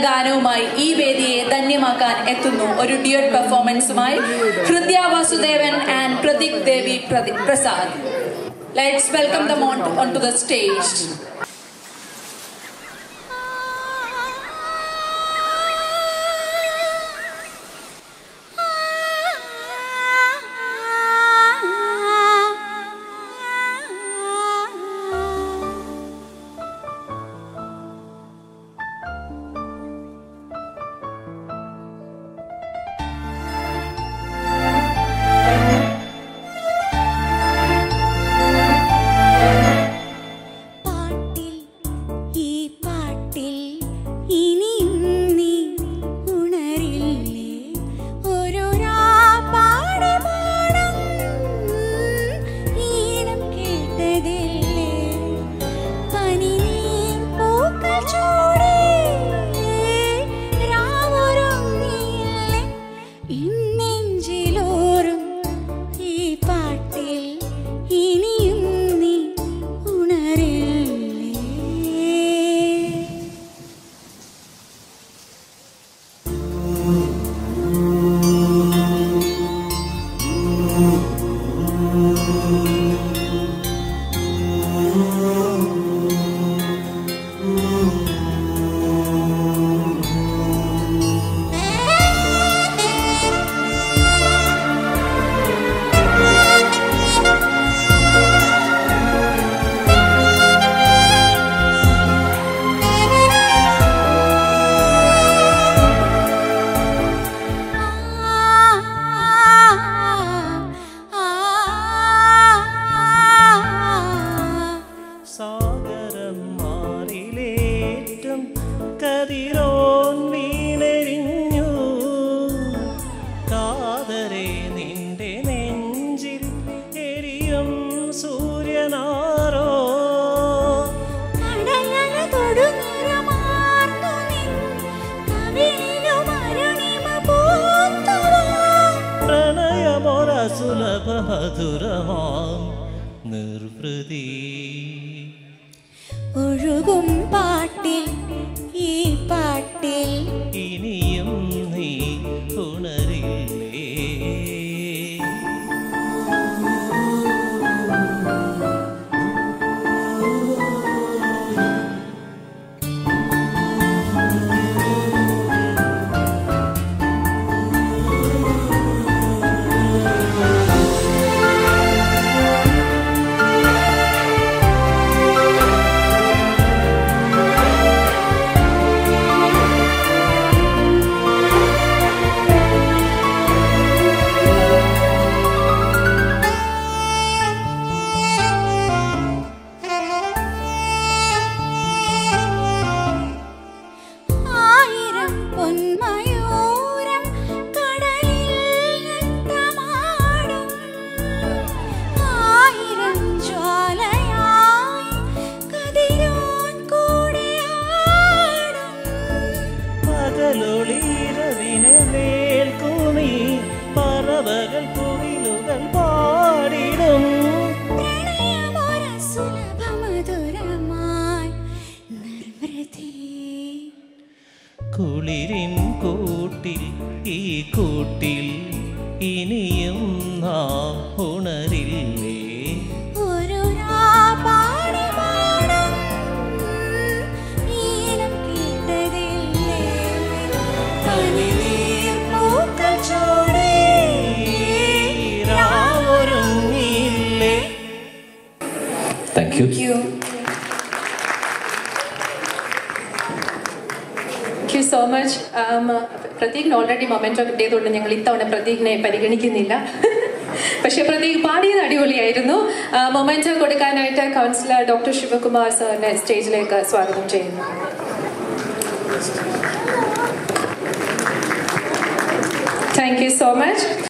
ഗാനവുമായി ഈ വേദിയെ ധന്യമാക്കാൻ എത്തുന്നു ഒരു ഡ്യൂറ്റ് പെർഫോമൻസുമായി ഹൃദയ വാസുദേവൻ ആൻഡ് പ്രദീപ് ദേവി പ്രദി- Prasad let's welcome them on on to the stage പാട്ടിൽ ഈ പാട്ടിൽ ഇനിയും നീ ഉണരില്ലേ ഒരു രാപ്പാടി പാടും ഈണം കേട്ടതില്ലേ പനിനീർ പൂക്കൾ ചൂടി രാവുറങ്ങിയില്ലേ ഇന്നെഞ്ചിലോറും ഈ പാട്ടിൽ ഇനിയും നീ ഉണരില്ലേ സാഗരം മാറിലേറ്റം കതിരോൻ വീണെരിഞ്ഞു കാതരെ നിന്റെ നെഞ്ചിൽ എരിയും സൂര്യനാരോ കടലല തൊടുനിറമാർന്നു നിൻ കവിളിലും അരുണിമ പൂത്തുവോ പ്രണയമൊര സുലഭ മധുരമാം നിർവൃതി ഒഴുകും പാട്ടിൽ ഈ പാട്ടിൽ ഇനിയും നീ ഉണരില്ലേ ആയിരം പൊന്മയൂരം കടലിൽ നൃത്തമാടും ആയിരം ജ്വാലയായി കതിരോൻ കൂടെയാടും പകലൊളിരവിനെ വേൽക്കുമി പറവകൾ കുയിലുകൾ പാടിടും പ്രണയമൊര സുലഭമധുരമായി നിർവൃതി കുളിരിൻ കൂട്ടിൽ ഈ കൂട്ടിൽ ഇനിയും നാം ഉണരില്ലേ ഒരു രാപ്പാടി പാടും ഈണം കേട്ടതില്ലേ പനിനീർ പൂക്കൾ ചൂടി രാവൊരുങ്ങിയില്ലേ thank you thank you so much പ്രതീകിന് ഓൾറെഡി മൊമെന്റോ കിട്ടിയതുകൊണ്ട് ഞങ്ങൾ ഇത്തവണ പ്രതീകിനെ പരിഗണിക്കുന്നില്ല പക്ഷെ പ്രതീക് പാടിയത് അടിപൊളിയായിരുന്നു മൊമെന്റോ കൊടുക്കാനായിട്ട് കൗൺസിലർ ഡോക്ടർ ശിവകുമാർ സാറിനെ സ്റ്റേജിലേക്ക് സ്വാഗതം ചെയ്യുന്നു താങ്ക് യു സോ മച്ച്